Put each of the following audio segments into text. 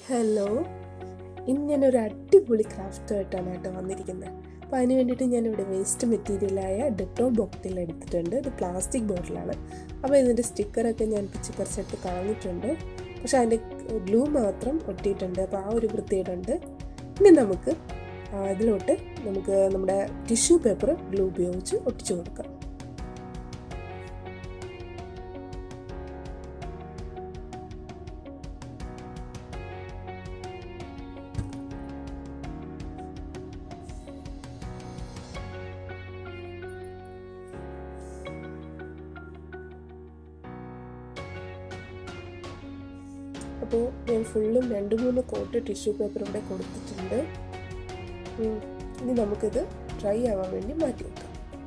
Hello ഇന്ന് ഞാനൊരു അടിപൊളി ക്രാഫ്റ്റുമായിട്ടാണ് കേട്ടോ വന്നിരിക്കുന്നത് അപ്പോൾ അതിന് വേണ്ടിയിട്ട് ഞാനിവിടെ വേസ്റ്റ് മെറ്റീരിയലായ ഡെറ്റോൾ ബോട്ടിൽ എടുത്തിട്ടുണ്ട് ഇത് പ്ലാസ്റ്റിക് ബോട്ടിലാണ് അപ്പോൾ ഇതിൻ്റെ സ്റ്റിക്കറൊക്കെ ഞാൻ പിച്ച് പറിച്ചെടുത്ത് കളഞ്ഞിട്ടുണ്ട് പക്ഷെ അതിൻ്റെ ഗ്ലൂ മാത്രം ഒട്ടിയിട്ടുണ്ട് അപ്പോൾ ആ ഒരു വൃത്തിയുണ്ട് ഇനി നമുക്ക് ആ, ഇതിലോട്ട് നമുക്ക് നമ്മുടെ ടിഷ്യൂ പേപ്പർ ഗ്ലൂ ഉപയോഗിച്ച് ഒട്ടിച്ചു കൊടുക്കാം അപ്പോൾ ഞാൻ ഫുള്ളും രണ്ട് മൂന്ന് കോട്ട് ടിഷ്യൂ പേപ്പർ ഇവിടെ കൊടുത്തിട്ടുണ്ട് ഉം. ഇനി നമുക്കിത് ഡ്രൈ ആവാൻ വേണ്ടി മാറ്റി വെക്കാം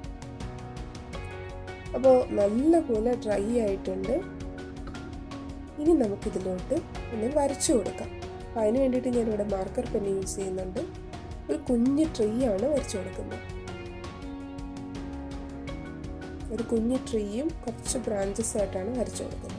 അപ്പോൾ നല്ലപോലെ ഡ്രൈ ആയിട്ടുണ്ട് ഇനി നമുക്കിതിലോട്ട് ഒന്ന് വരച്ചു കൊടുക്കാം അപ്പോൾ അതിന് വേണ്ടിയിട്ട് ഞാനിവിടെ മാർക്കർ പെൻ യൂസ് ചെയ്യുന്നുണ്ട് ഒരു കുഞ്ഞ് ട്രീ ആണ് വരച്ചു കൊടുക്കുന്നത് ഒരു കുഞ്ഞ് ട്രീയും കുറച്ച് ബ്രാഞ്ചസ് ആയിട്ടാണ് വരച്ചു കൊടുക്കുന്നത്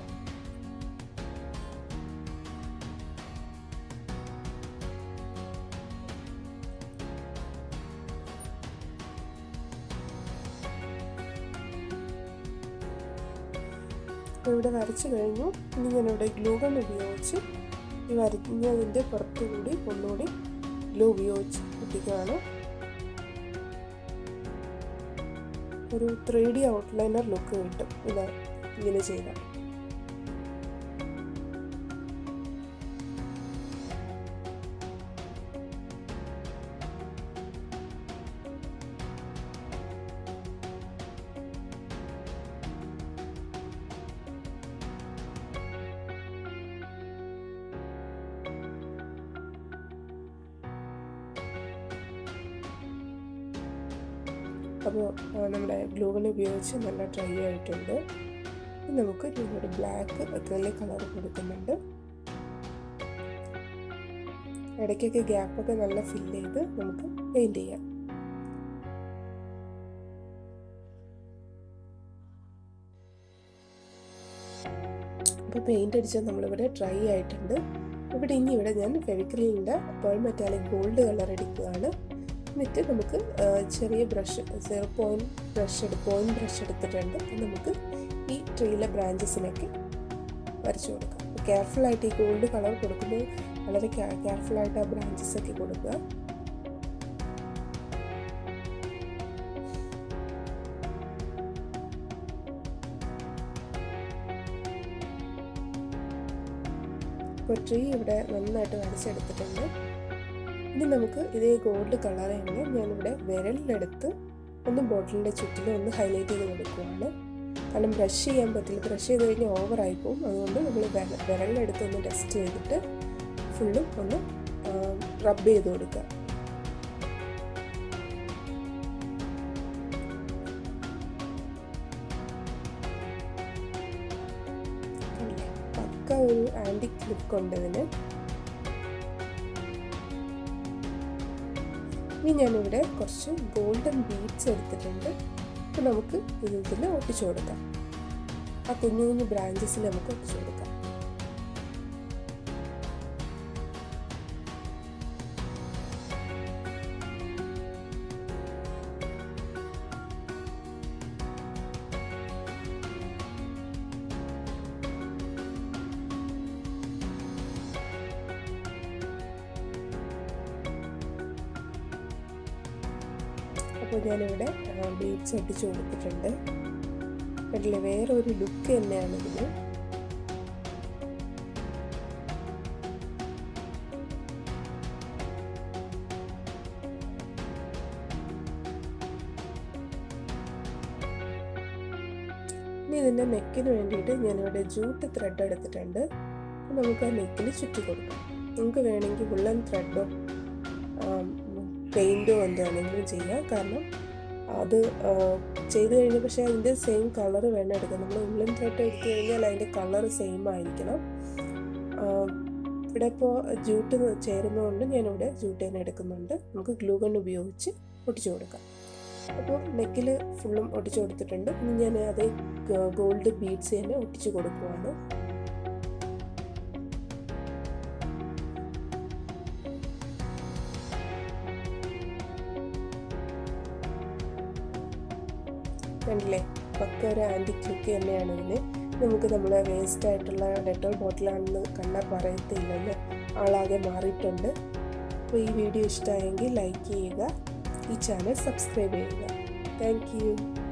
അപ്പോൾ ഇവിടെ വരച്ചു കഴിഞ്ഞു ഇനി ഞാനിവിടെ ഗ്ലൂ ഗൺ ഉപയോഗിച്ച് ഈ വരഞ്ഞതിൻ്റെ പുറത്തുകൂടി ഒന്നുകൂടി ഗ്ലൂ ഉപയോഗിച്ച് ഒട്ടിക്കുകയാണ് ഒരു ത്രീ ഡി ഔട്ട്ലൈനർ ലുക്ക് കിട്ടും ഇത് ഇങ്ങനെ ചെയ്താൽ അപ്പോൾ നമ്മുടെ ഗ്ലൂഗൺ ഉപയോഗിച്ച് നല്ല ഡ്രൈ ആയിട്ടുണ്ട് ഇനി നമുക്ക് ഇതിനൊരു ബ്ലാക്ക് അക്രലിക് കളർ കൊടുക്കുന്നുണ്ട് ഇടയ്ക്കൊക്കെ ഗ്യാപ്പൊക്കെ നല്ല ഫില്ല് ചെയ്ത് നമുക്ക് പെയിൻറ് ചെയ്യാം അപ്പോൾ പെയിൻ്റ് അടിച്ചാൽ നമ്മളിവിടെ ഡ്രൈ ആയിട്ടുണ്ട് ഇവിടെ ഇനി ഇവിടെ ഞാൻ ഫെവിക്രിലിൻ്റെ പേൾ മെറ്റാലിക് ഗോൾഡ് കളർ എടുക്കുകയാണ് എന്നിട്ട് നമുക്ക് ആ, ചെറിയ ബ്രഷ് സീറോ പോയിൻറ്റ് ബ്രഷ് എടുത്ത് പോയിൻറ്റ് ബ്രഷ് എടുത്തിട്ടുണ്ട് അത് നമുക്ക് ഈ ട്രീയിലെ ബ്രാഞ്ചസിനൊക്കെ വരച്ചു കൊടുക്കാം കെയർഫുള്ളായിട്ട് ഈ ഗോൾഡ് കളർ കൊടുക്കുമ്പോൾ വളരെ കെയർഫുള്ളായിട്ട് ആ ബ്രാഞ്ചസ് ഒക്കെ കൊടുക്കുക ഇപ്പോൾ ട്രീ ഇവിടെ നന്നായിട്ട് വരച്ചെടുത്തിട്ടുണ്ട് ഇനി നമുക്ക് ഇതേ ഗോൾഡ് കളർ തന്നെ ഞാനിവിടെ വിരലിലെടുത്ത് ഒന്ന് ബോട്ടിലിൻ്റെ ചുറ്റിലും ഒന്ന് ഹൈലൈറ്റ് ചെയ്ത് കൊടുക്കുകയാണ് കാരണം ബ്രഷ് ചെയ്യാൻ പറ്റില്ല ബ്രഷ് ചെയ്ത് കഴിഞ്ഞാൽ ഓവറായി പോകും അതുകൊണ്ട് നമ്മൾ വിരലിലെടുത്ത് ഒന്ന് ടെസ്റ്റ് ചെയ്തിട്ട് ഫുള്ളും ഒന്ന് റബ്ബ് ചെയ്ത് കൊടുക്കുക കണ്ടില്ലേ? പക്ക ഒരു ആൻറ്റിക് ലുക്ക് ഉണ്ട് ഇതിന് ഇനി ഞാനിവിടെ കുറച്ച് ഗോൾഡൻ ബീഡ്സ് എടുത്തിട്ടുണ്ട് അപ്പോൾ നമുക്ക് ഇത് ഇതിൽ ഒട്ടിച്ചു കൊടുക്കാം ആ കുഞ്ഞു കുഞ്ഞു ബ്രാഞ്ചസിൽ നമുക്ക് ഒട്ടിച്ചു കൊടുക്കാം അപ്പോൾ ഞാനിവിടെ ബീഡ്സ് ഒട്ടിച്ച് കൊടുത്തിട്ടുണ്ട് കണ്ടില്ലേ വേറെ ഒരു ലുക്ക് തന്നെയാണ് ഇതിന് ഇനി ഇതിൻ്റെ നെക്കിന് വേണ്ടിയിട്ട് ഞാനിവിടെ ജൂട്ട് ത്രെഡ് എടുത്തിട്ടുണ്ട് അപ്പോൾ നമുക്ക് ആ നെക്കിന് ചുറ്റി കൊടുക്കാം നമുക്ക് വേണമെങ്കിൽ വുള്ളൻ ത്രെഡോ പെയിൻറ്റോ എന്താണെങ്കിലും ചെയ്യാം കാരണം അത് ആ, ചെയ്ത് കഴിഞ്ഞ് പക്ഷേ അതിൻ്റെ സെയിം കളർ വേണം എടുക്കാൻ നമ്മൾ ഉള്ളൻ ത്രെഡ് എടുത്തു കഴിഞ്ഞാൽ അതിൻ്റെ കളർ സെയിം ആയിരിക്കണം ആ, ഇവിടെ ഇപ്പോൾ ജൂട്ട് ചേരുന്നതുകൊണ്ട് ഞാനിവിടെ ജൂട്ട് തന്നെ എടുക്കുന്നുണ്ട് നമുക്ക് ഗ്ലൂ ഗൺ ഉപയോഗിച്ച് ഒട്ടിച്ചു കൊടുക്കാം അപ്പോൾ നെക്കിൽ ഫുള്ളും ഒട്ടിച്ചു കൊടുത്തിട്ടുണ്ട് ഇനി ഞാൻ അതേ ഗോൾഡ് ബീഡ്സ് തന്നെ ഒട്ടിച്ചു കൊടുക്കുവാണ് കണ്ടില്ലേ പക്ക ഒരു ആൻറ്റിക് ലുക്ക് തന്നെയാണ് ഇതിന് നമുക്ക് നമ്മൾ വേസ്റ്റ് ആയിട്ടുള്ള ഡെറ്റോൾ ബോട്ടിലാണെന്ന് കണ്ടാൽ പറയത്തില്ലല്ലോ ആളാകെ മാറിയിട്ടുണ്ട് അപ്പോൾ ഈ വീഡിയോ ഇഷ്ടമായെങ്കിൽ ലൈക്ക് ചെയ്യുക ഈ ചാനൽ സബ്സ്ക്രൈബ് ചെയ്യുക താങ്ക്